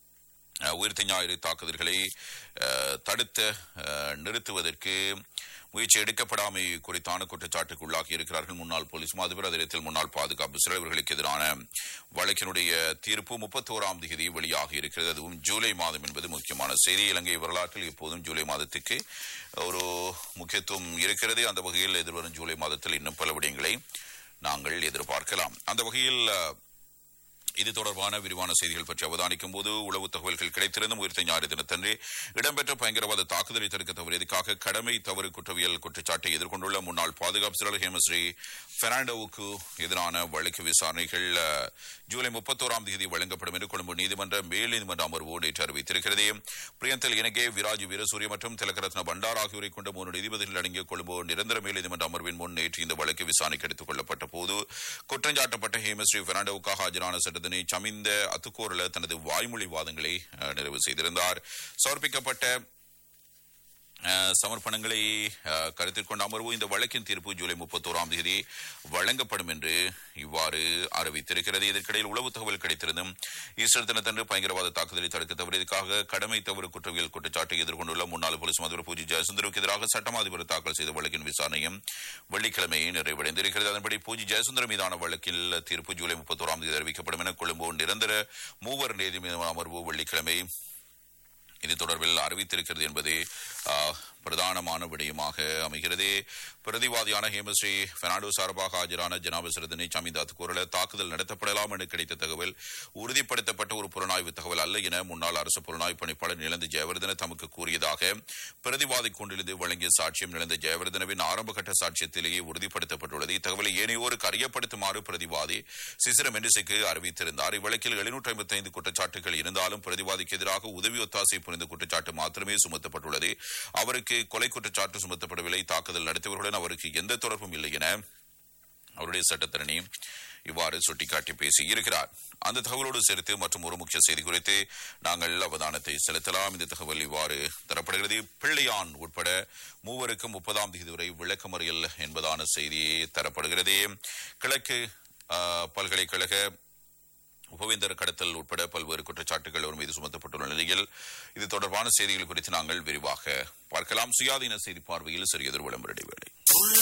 S2: அஹ், உயிர்த்த ஞாயிறு தாக்குதல்களை அஹ், தடுத்த அஹ், நிறுத்துவதற்கு முயற்சி எடுக்கப்படாமை குறித்தான குற்றச்சாட்டுக்கு உள்ளாகி இருக்கிறார்கள் முன்னாள் போலீஸ் மாதிபர் அதிரத்தில் முன்னாள் பாதுகாப்பு சிலவர்களுக்கு எதிரான வழக்கினுடைய தீர்ப்பு முப்பத்தோராம் தேதி வெளியாகி இருக்கிறது அதுவும் ஜூலை மாதம் என்பது முக்கியமான செய்தி இலங்கை வரலாற்றில் எப்போதும் ஜூலை மாதத்துக்கு ஒரு முக்கியத்துவம் இருக்கிறது அந்த வகையில் எதிர்வரும் ஜூலை மாதத்தில் இன்னும் பல விடயங்களை நாங்கள் எதிர்பார்க்கலாம் அந்த வகையில் அஹ், இது தொடர்பான விரிவான செய்திகள் பற்றி அவதானிக்கும் போது உளவு தகவல்கள் கிடைத்திருந்தும் உயிர்த்த ஞாயிறு தினத்தன்று இடம்பெற்ற பயங்கரவாத தாக்குதலை தடுக்க தவறியதற்காக கடமை தவறு குற்றவியல் குற்றச்சாட்டை எதிர்கொண்டுள்ள முன்னாள் பாதுகாப்பு செயலர் ஹேமஸ்ரீ பெர்னாண்டோவுக்கு எதிரான வழக்கு விசாரணைகள் அஹ், ஜூலை முப்பத்தோராம் தேதி வழங்கப்படும் என்று கொழும்பு நீதிமன்ற மேல் நீதிமன்ற அமர்வு நேற்று அறிவித்திருக்கிறது பிரியந்தல் இனகே விராஜ் வீரசூரிய மற்றும் திலகரத்ன பண்டார் ஆகியோரை கொண்ட மூன்று நீதிபதிகள் அடங்கிய கொழும்பு நிரந்தர மேல் நீதிமன்ற அமர்வின் முன் நேற்று இந்த வழக்கு விசாரணைக்கு எடுத்துக் கொள்ளப்பட்ட போது குற்றஞ்சாட்டப்பட்ட ஹேமஸ்ரீ பெர்னாண்டோவுக்காக ஆஜரான சட்டத்தினை சமிந்த அத்துக்கோரல தனது வாய்மொழி வாதங்களை அஹ், நிறைவு செய்திருந்தார் சமர்ப்பிக்கப்பட்ட அஹ், சமர்ப்பணங்களை அஹ், கருத்தில் கொண்ட அமர்வு இந்த வழக்கின் தீர்ப்பு ஜூலை முப்பத்தோராம் தேதி வழங்கப்படும் என்று இவ்வாறு அறிவித்திருக்கிறது இதற்கிடையில் உளவு தகவல் கிடைத்திருந்தும் ஈஸ்டர் தினத்தன்று பயங்கரவாத தாக்குதலை தடுக்க தவறியதற்காக கடமை தவறு குற்றவியல் குற்றச்சாட்டை எதிர்கொண்டுள்ள முன்னாள் போலீஸ் மதுரை பூஜி ஜெயசுந்தருக்கு எதிராக சட்டமா அதிபர் தாக்கல் செய்த வழக்கின் விசாரணையும் வெள்ளிக்கிழமை நிறைவடைந்திருக்கிறது அதன்படி பூஜி ஜெயசுந்தரம் மீதான வழக்கில் தீர்ப்பு ஜூலை முப்பத்தோராம் தேதி அறிவிக்கப்படும் என கொழும்பு நிரந்தர மூவர் நீதிமன்ற அமர்வு வெள்ளிக்கிழமை இது தொடர்பில் அறிவித்திருக்கிறது என்பது ஆ, பிரதானமான விடயமாக அமைகிறது பிரதிவாதியான ஹேமஸ்ரீ பெர்னாண்டோ சார்பாக ஆஜரான ஜனாபசிரதனை சமிதாத் கூறல தாக்குதல் நடத்தப்படலாம் என கிடைத்த தகவல் உறுதிப்படுத்தப்பட்ட ஒரு புலனாய்வு தகவல் அல்ல என முன்னாள் அரசு புலனாய்வு பணிப்பாளர் நிலந்த ஜெயவர்தன தமக்கு கூறியதாக பிரதிவாதி கொண்டிருந்து வழங்கிய சாட்சியம் நிலந்த ஜெயவர்தனவின் ஆரம்பகட்ட சாட்சியத்திலேயே உறுதிப்படுத்தப்பட்டுள்ளது இத்தகவலை ஏனையோருக்கு அறியப்படுத்துமாறு பிரதிவாதி சிசிர மெண்டிஸுக்கு அறிவித்திருந்தார் இவ்வழக்கில் எழுநூற்றி ஐம்பத்தி ஐந்து குற்றச்சாட்டுகள் இருந்தாலும் பிரதிவாதிக்கு எதிராக உதவி ஒத்தாசை புரிந்த குற்றச்சாட்டு மாத்திரமே சுமத்தப்பட்டுள்ளது அவருக்கு கொலை குற்றச்சாட்டு சுமத்தப்படவில்லை தாக்குதல் நடத்தியவர்களுடன் அவருக்கு எந்த தொடர்பும் இல்லை என அவருடைய சட்டத்தரணி இவ்வாறு சுட்டிக்காட்டி பேசியிருக்கிறார் அந்த தகவலோடு சேர்த்து மற்றும் ஒரு முக்கிய செய்தி குறித்து நாங்கள் அவதானத்தை செலுத்தலாம் இந்த தகவல் இவ்வாறு தரப்படுகிறது பிள்ளையான் உட்பட மூவருக்கும் முப்பதாம் தேதி வரை விளக்கமறியல் என்பதான செய்தி தரப்படுகிறது கிழக்கு ஆஹ், பல்கலைக்கழக உபவேந்தர் கடத்தல் உட்பட பல்வேறு குற்றச்சாட்டுகள் அவர் மீது சுமத்தப்பட்டுள்ள நிலையில் இது தொடர்பான செய்திகள் குறித்து நாங்கள் விரிவாக பார்க்கலாம் சுயாதீன செய்தி பார்வையில் சிறியதொரு விளம்பர இடைவேளை
S1: உள்ள